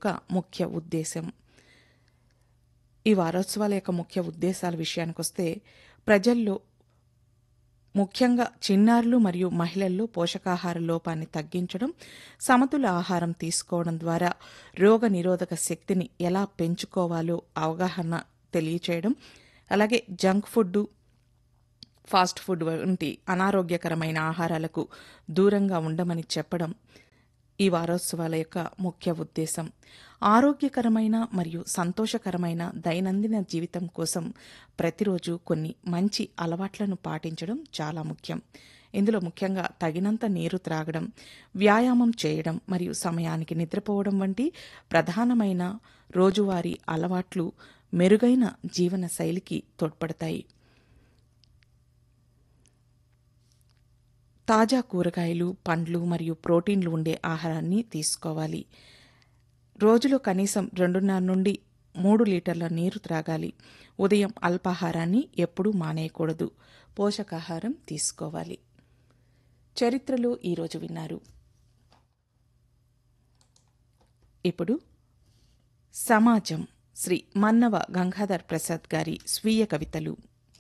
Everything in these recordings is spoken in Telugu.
యొక్క ముఖ్య ఉద్దేశం ఈ వారోత్సవాల యొక్క ముఖ్య ఉద్దేశాల విషయానికొస్తే ప్రజల్లో ముఖ్యంగా చిన్నారులు మరియు మహిళల్లో పోషకాహార లోపాన్ని తగ్గించడం సమతుల ఆహారం తీసుకోవడం ద్వారా రోగ నిరోధక శక్తిని ఎలా పెంచుకోవాలో అవగాహన తెలియచేయడం అలాగే జంక్ ఫుడ్ ఫాస్ట్ ఫుడ్ వంటి అనారోగ్యకరమైన ఆహారాలకు దూరంగా ఉండమని చెప్పడం ఈ వారోత్సవాల యొక్క ముఖ్య ఉద్దేశం ఆరోగ్యకరమైన మరియు సంతోషకరమైన దైనందిన జీవితం కోసం ప్రతిరోజు కొన్ని మంచి అలవాట్లను పాటించడం చాలా ముఖ్యం ఇందులో ముఖ్యంగా తగినంత నీరు త్రాగడం వ్యాయామం చేయడం మరియు సమయానికి నిద్రపోవడం వంటి ప్రధానమైన రోజువారీ అలవాట్లు మెరుగైన జీవన శైలికి తోడ్పడతాయి తాజా కూరగాయలు పండ్లు మరియు ప్రోటీన్లు ఉండే ఆహారాన్ని తీసుకోవాలి రోజులో కనీసం రెండున్నర నుండి మూడు లీటర్ల నీరు త్రాగాలి ఉదయం అల్పాహారాన్ని ఎప్పుడూ మానేయకూడదు పోషకాహారం తీసుకోవాలి చరిత్రలో ఈరోజు విన్నారు ఇప్పుడు సమాజం శ్రీ మన్నవ గంగాధర్ ప్రసాద్ గారి స్వీయ కవితలు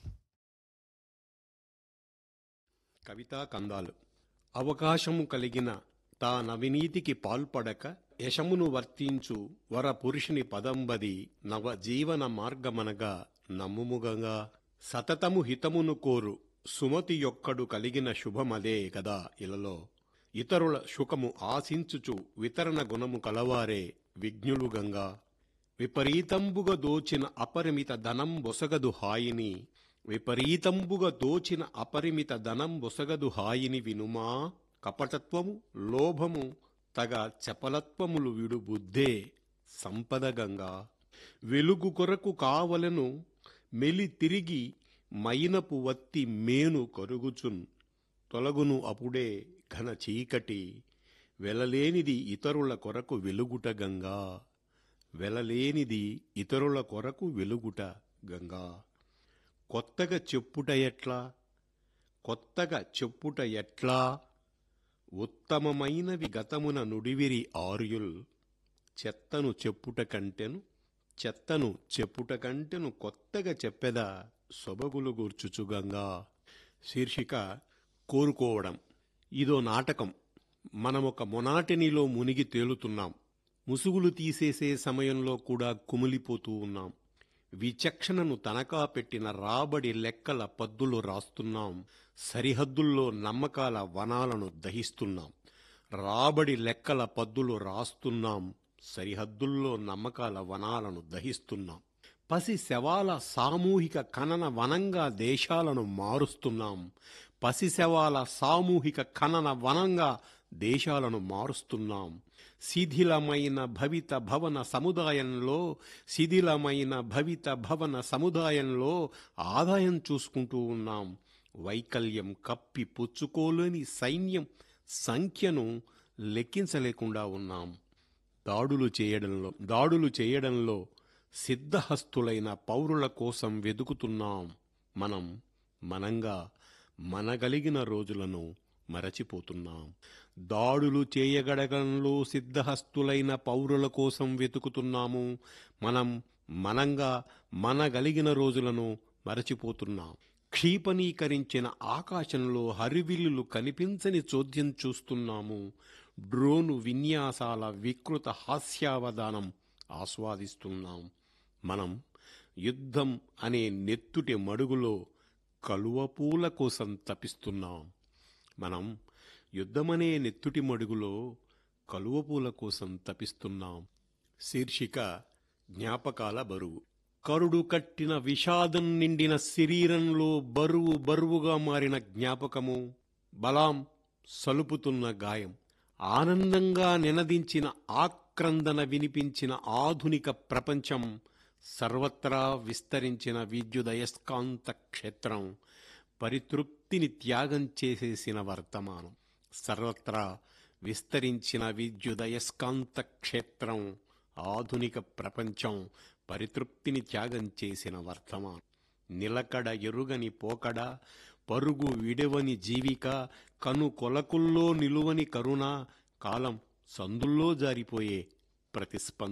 కవితా కందాలు అవకాశము కలిగిన తా నవినీతికి పాల్పడక యశమును వర్తించు వర పురుషుని పదంబది నవ జీవన మార్గమనగా నమ్ముముగంగా సతతము హితమును కోరు సుమతి యొక్కడు కలిగిన శుభమదే కదా ఇలలో ఇతరుల సుఖము ఆశించుచు వితరణ గుణము కలవారే విజ్ఞులుగంగా విపరీతంబుగా దోచిన అపరిమిత ధనం బొసగదు హాయిని విపరీతంబుగా దోచిన అపరిమిత ధనం బొసగదు హాయిని వినుమా కపటత్వము లోభము తగ చపలత్వములు విడు బుద్ధే సంపదగంగా వెలుగు కొరకు కావలను మెలి తిరిగి మైనపు వత్తి మేను కరుగుచున్ తొలగును అప్పుడే ఘన చీకటి వెలలేనిది ఇతరుల కొరకు వెలుగుట గంగా వెలలేనిది ఇతరుల కొరకు వెలుగుట గంగా కొత్తగా చెప్పుట ఎట్లా కొత్తగా చెప్పుట ఎట్లా ఉత్తమమైనవి గతమున నుడివిరి ఆర్యుల్ చెత్తను చెప్పుట కంటెను చెత్తను చెప్పుట కంటెను కొత్తగా చెప్పెదా సొబగులు గూర్చుచుగంగా శీర్షిక కోరుకోవడం ఇదో నాటకం మనమొక మొనాటినిలో మునిగి తేలుతున్నాం ముసుగులు తీసేసే సమయంలో కూడా కుమిలిపోతూ ఉన్నాం విచక్షణను తనఖా పెట్టిన రాబడి లెక్కల పద్దులు రాస్తున్నాం సరిహద్దుల్లో నమ్మకాల వనాలను దహిస్తున్నాం రాబడి లెక్కల పద్దులు రాస్తున్నాం సరిహద్దుల్లో నమ్మకాల వనాలను దహిస్తున్నాం పసి శవాల సామూహిక ఖనన వనంగా దేశాలను మారుస్తున్నాం పసి శవాల సామూహిక ఖనన వనంగా దేశాలను మారుస్తున్నాం శిథిలమైన భవిత భవన సముదాయంలో శిథిలమైన భవిత భవన సముదాయంలో ఆదాయం చూసుకుంటూ ఉన్నాం వైకల్యం కప్పి పుచ్చుకోలేని సైన్యం సంఖ్యను లెక్కించలేకుండా ఉన్నాం దాడులు చేయడంలో దాడులు చేయడంలో సిద్ధహస్తులైన పౌరుల కోసం వెదుకుతున్నాం మనం మనంగా మనగలిగిన రోజులను మరచిపోతున్నాం దాడులు చేయగడగంలో సిద్ధహస్తులైన పౌరుల కోసం వెతుకుతున్నాము మనం మనంగా మనగలిగిన రోజులను మరచిపోతున్నాం క్షీపనీకరించిన ఆకాశంలో హరివిల్లులు కనిపించని చోద్యం చూస్తున్నాము డ్రోను విన్యాసాల వికృత హాస్యావధానం ఆస్వాదిస్తున్నాం మనం యుద్ధం అనే నెత్తుటి మడుగులో కలువపూల కోసం తపిస్తున్నాం మనం యుద్ధమనే నెత్తుటి మడుగులో కలువపూల కోసం తపిస్తున్నాం శీర్షిక జ్ఞాపకాల బరువు కరుడు కట్టిన విషాదం నిండిన శరీరంలో బరువు బరువుగా మారిన జ్ఞాపకము బలాం సలుపుతున్న గాయం ఆనందంగా నినదించిన ఆక్రందన వినిపించిన ఆధునిక ప్రపంచం సర్వత్రా విస్తరించిన విద్యుదయస్కాంత క్షేత్రం పరితృప్తిని త్యాగం చేసేసిన వర్తమానం సర్వత్రా విస్తరించిన విద్యుదయస్కాంత క్షేత్రం ఆధునిక ప్రపంచం పరితృప్తిని త్యాగం చేసిన వర్తమానం నిలకడ ఎరుగని పోకడ పరుగు విడవని జీవిక కను కొలకుల్లో నిలువని కరుణ కాలం సందుల్లో జారిపోయే ప్రతిస్పందన